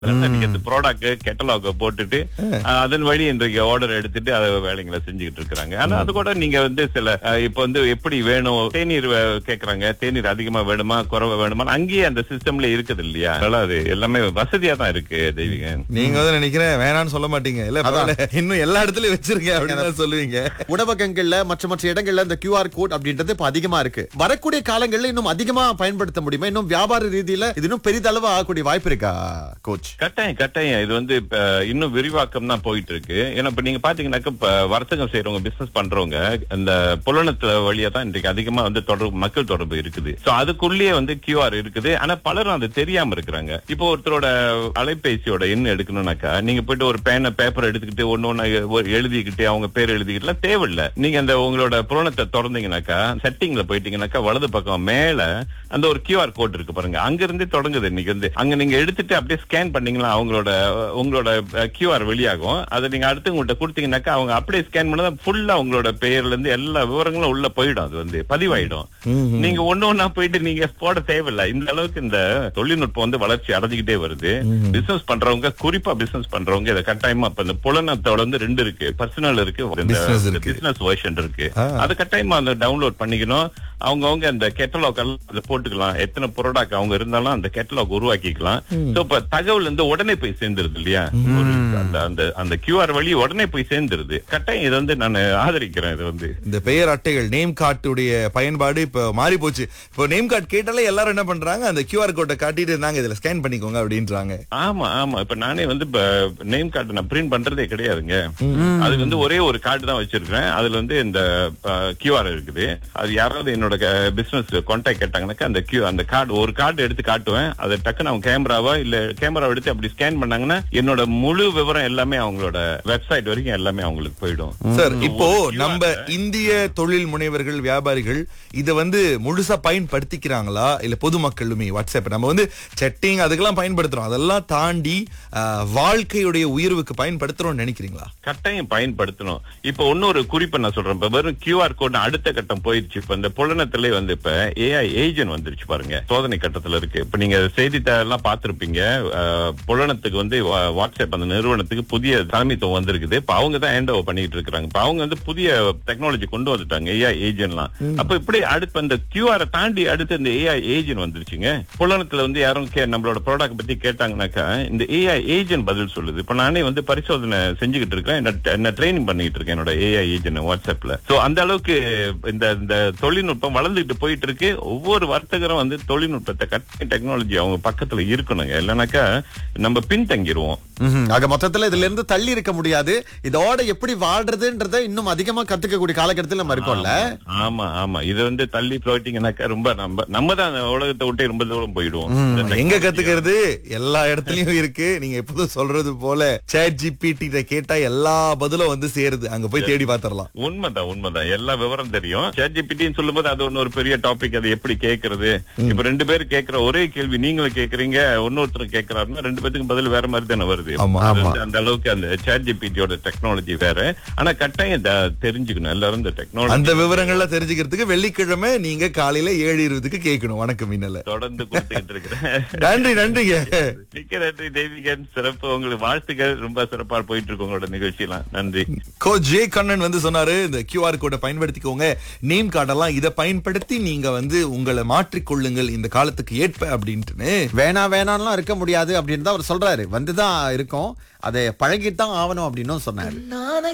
நீங்க இந்த product catalogue போட்டுட்டு அஹ், அதன் வழி இன்றைக்கு ஆர்டர் எடுத்துட்டு அதை வேலைங்களை செஞ்சுக்கிட்டு இருக்காங்க ஆனா அது கூட நீங்க வந்து சில அஹ், இப்ப வந்து எப்படி வேணும் தேநீர் வே- கேக்குறாங்க தேநீர் அதிகமா வேணுமா குறைவா வேணுமா அங்கேயே அந்த சிஸ்டம்ல இருக்குது இல்லையா அதனால அது எல்லாமே வசதியா தான் இருக்கு தெய்வீகன் நீங்க வந்து நினைக்கிறேன் வேணாம்னு சொல்ல மாட்டீங்க இல்ல பரவாயில்ல. இன்னும் எல்லா இடத்துலயும் வச்சிருக்கேன் அப்படின்னு தான் சொல்லுவீங்க உணவகங்கள்ல மற்ற மற்ற இடங்கள்ல இந்த QR கோட் அப்படின்றது இப்ப அதிகமா இருக்கு வரக்கூடிய காலங்கள்ல இன்னும் அதிகமா பயன்படுத்த முடியுமா இன்னும் வியாபார ரீதியில இது இன்னும் பெரிதளவு ஆகக்கூடிய வாய்ப்பு இருக்கா கோச் கட்டாயம் கட்டாயம் இது வந்து இப்ப இன்னும் விரிவாக்கம் தான் போயிட்டு இருக்கு ஏன்னா இப்ப நீங்க பாத்தீங்கன்னாக்க இப்ப வர்த்தகம் செய்யறவங்க பிசினஸ் பண்றவங்க இந்த புலனத்துல வழியா தான் இன்றைக்கு அதிகமா வந்து தொடர்பு மக்கள் தொடர்பு இருக்குது சோ அதுக்குள்ளேயே வந்து கியூஆர் இருக்குது ஆனா பலரும் அது தெரியாம இருக்கிறாங்க இப்போ ஒருத்தரோட அலைபேசியோட எண் எடுக்கணும்னாக்கா நீங்க போயிட்டு ஒரு பேனை பேப்பர் எடுத்துக்கிட்டு ஒன்னு ஒன்னு எழுதிக்கிட்டு அவங்க பேர் எழுதிக்கிட்டுலாம் தேவையில்ல நீங்க அந்த உங்களோட புலனத்தை திறந்தீங்கன்னாக்கா செட்டிங்ல போயிட்டீங்கன்னாக்கா வலது பக்கம் மேல அந்த ஒரு கியூஆர் கோட் இருக்கு பாருங்க அங்க இருந்தே தொடங்குது இன்னைக்கு வந்து அங்க நீங்க எடுத்துட்டு அப்படியே ஸ்கேன் பண்ணீங்களா அவங்களோட உங்களோட கியூஆர் வெளியாகும் அதை நீங்க அடுத்தவங்கள்ட்ட கொடுத்தீங்கன்னாக்கா அவங்க அப்படியே ஸ்கேன் பண்ணதா ஃபுல்லா உங்களோட பெயர்ல இருந்து எல்லா விவரங்களும் உள்ள போயிடும் அது வந்து பதிவாயிடும் நீங்க ஒண்ணு ஒண்ணா போயிட்டு நீங்க போட தேவையில்லை இந்த அளவுக்கு இந்த தொழில்நுட்பம் வந்து வளர்ச்சி அடைஞ்சுக்கிட்டே வருது பிசினஸ் பண்றவங்க குறிப்பா பிசினஸ் பண்றவங்க இதை கட்டாயமா இப்ப இந்த புலனத்தோட வந்து ரெண்டு இருக்கு பர்சனல் இருக்கு Business இருக்கு. பிசினஸ் வெர்ஷன் இருக்கு ஆ. அது கட்டாயமா அந்த டவுன்லோட் பண்ணிக்கணும் அவங்கவங்க அந்த கெட்டலாக் எல்லாம் அதை போட்டுக்கலாம் எத்தனை ப்ராடக்ட் அவங்க இருந்தாலும் அந்த கெட்டலாக் உருவாக்கிக்கலாம் சோ இப்ப தகவல் வந்து உடனே போய் சேர்ந்துருது இல்லையா ஒரு அந்த அந்த அந்த கியூஆர் வழி உடனே போய் சேர்ந்துருது கட்டாயம் இதை வந்து நான் ஆதரிக்கிறேன் இது வந்து இந்த பெயர் அட்டைகள் நேம் கார்டுடைய பயன்பாடு இப்ப மாறி போச்சு இப்போ நேம் கார்டு கேட்டாலே எல்லாரும் என்ன பண்றாங்க அந்த கியூஆர் கோட்டை காட்டிட்டு இருந்தாங்க இதுல ஸ்கேன் பண்ணிக்கோங்க அப்படின்றாங்க ஆமா ஆமா இப்ப நானே வந்து இப்ப நேம் கார்டு நான் பிரிண்ட் பண்றதே கிடையாதுங்க அது வந்து ஒரே ஒரு கார்டு தான் வச்சிருக்கேன் அதுல வந்து இந்த கியூஆர் இருக்குது அது யாராவது என்னோட பிசினஸ் கான்டாக்ட் கேட்டாங்கன்னாக்கா அந்த கியூ அந்த கார்டு ஒரு கார்டு எடுத்து காட்டுவேன் அதை டக்குன்னு அவங்க கேமராவா இல்ல கேமரா எடுத்து அப்படி ஸ்கேன் பண்ணாங்கன்னா என்னோட முழு விவரம் எல்லாமே அவங்களோட வெப்சைட் வரைக்கும் எல்லாமே அவங்களுக்கு போயிடும் சார் So, இப்போ ஒரு QR நம்ம இந்திய தொழில் முனைவர்கள் வியாபாரிகள் இத வந்து முழுசா பயன்படுத்திக்கிறாங்களா இல்ல பொதுமக்களுமே வாட்ஸ்அப் நம்ம வந்து செட்டிங் அதுக்கெல்லாம் பயன்படுத்துறோம் அதெல்லாம் தாண்டி ஆஹ், வாழ்க்கையுடைய உயர்வுக்கு பயன்படுத்துறோம்னு நினைக்கிறீங்களா கட்டாயம் பயன்படுத்தணும் இப்ப இன்னொரு குறிப்பை நான் சொல்றேன் இப்ப வெறும் கியூஆர் கோட் அடுத்த கட்டம் போயிருச்சு இப்ப இந்த புலனத்திலே வந்து இப்ப ஏஐ ஏஜென்ட் வந்துருச்சு பாருங்க சோதனை கட்டத்துல இருக்கு இப்ப நீங்க செய்தித்தாளெல்லாம் பார்த்திருப்பீங்க அஹ், புலனத்துக்கு வந்து வா- வாட்ஸ்அப் அந்த நிறுவனத்துக்கு புதிய தலைமைத்துவம் வந்திருக்குது இப்ப அவங்க தான் ஹேண்ட் ஓவர் பண்ணிட்டு இருக்காங்க இப்ப அவங்க வந்து புதிய டெக்னாலஜி கொண்டு வந்துட்டாங்க ஏஐ ஏஜென்ட்லாம் அப்ப இப்படி அடுத்து அந்த கியூஆர் தாண்டி அடுத்து இந்த ஏஐ ஏஜென்ட் வந்துருச்சுங்க புலனத்துல வந்து யாரும் கே- நம்மளோட ப்ராடக்ட் பத்தி கேட்டாங்கன்னாக்கா இந்த ஏஐ ஏஜென்ட் பதில் சொல்லுது இப்ப நானே வந்து பரிசோதனை செஞ்சுக்கிட்டு இருக்கேன் என்ன- என்ன ட்ரைனிங் பண்ணிட்டு இருக்கேன் என்னோட ஏஐ ஏஜென்ட் வாட்ஸ்அப்ல சோ அந்த அளவுக்கு இந்த இந்த தொழில்நுட்பம் வளர்ந்துட்டு போயிட்டு இருக்கு ஒவ்வொரு வர்த்தகரும் வந்து தொழில்நுட்பத்தை கட்டி டெக்னாலஜி அவங்க பக்கத்துல இருக்கணுங்க இல்லைனாக்கா நம்ம பின்தங்கிருவோம் ம்ஹும். ஆக மொத்தத்துல இதுல இருந்து தள்ளி இருக்க முடியாது இதோட எப்படி வாழ்றதுன்றத இன்னும் அதிகமா கத்துக்கக்கூடிய காலகட்டத்தில் நம்ம இருக்கோம்ல ஆமா ஆமா இது வந்து தள்ளி போயிட்டீங்கன்னாக்கா ரொம்ப நம்ம நம்ம தான் அந்த உலகத்தை விட்டு ரொம்ப தூரம் போயிடுவோம் இந்த எங்க technology- கத்துக்கிறது எல்லா இடத்துலயும் இருக்கு நீங்க எப்போதும் சொல்றது போல சேட் ஜிபிடி கேட்டா எல்லா பதிலும் வந்து சேருது அங்க போய் தேடி பாத்திரலாம் உண்மைதான் உண்மைதான் எல்லா விவரம் தெரியும் சேட்ஜிபிட்டின்னு சொல்லும்போது அது ஒண்ணு ஒரு பெரிய டாபிக் அது எப்படி கேக்குறது இப்ப ரெண்டு பேர் கேக்குற ஒரே கேள்வி நீங்களும் கேக்குறீங்க இன்னொருத்தர் கேக்குறாருன்னா ரெண்டு பேத்துக்கும் பதில் வேற மாதிரி தானே வருது ஆமா, அது ஆமா. வந்து அந்த அளவுக்கு அந்த சேட்ஜிபிட்டியோட டெக்னாலஜி வேற ஆனா கட்டாயம் த- தெரிஞ்சுக்கணும் எல்லாரும் இந்த டெக்னாலஜி அந்த விவரங்கள்லாம் தெரிஞ்சுக்கிறதுக்கு வெள்ளிக்கிழமை நீங்க காலையில ஏழு இருபதுக்கு கேட்கணும் வணக்கம் மின்னல தொடர்ந்து கொடுத்துக்கிட்டு இருக்கிறேன் நன்றி நன்றிங்க மிக்க நன்றி தேவிகன் சிறப்பு உங்களுக்கு வாழ்த்துக்கள் ரொம்ப சிறப்பா போயிட்டு இருக்கு உங்களோட நிகழ்ச்சியெல்லாம் நன்றி கோ ஜே கண்ணன் வந்து சொன்னாரு இந்த கியூஆர் கோடை பயன்படுத்திக்கோங்க நேம் கார்டெல்லாம் இதை பயன்படுத்தி நீங்க வந்து உங்களை மாற்றிக்கொள்ளுங்கள் இந்த காலத்துக்கு ஏற்ப அப்படின்ட்டுன்னு வேணா வேணாம்லாம் இருக்க முடியாது அப்படின்னு தான் அவர் சொல்றாரு வந்துதான் இருக்கும் அதை பழகித்தான் ஆகணும் அப்படின்னும் சொன்னாரு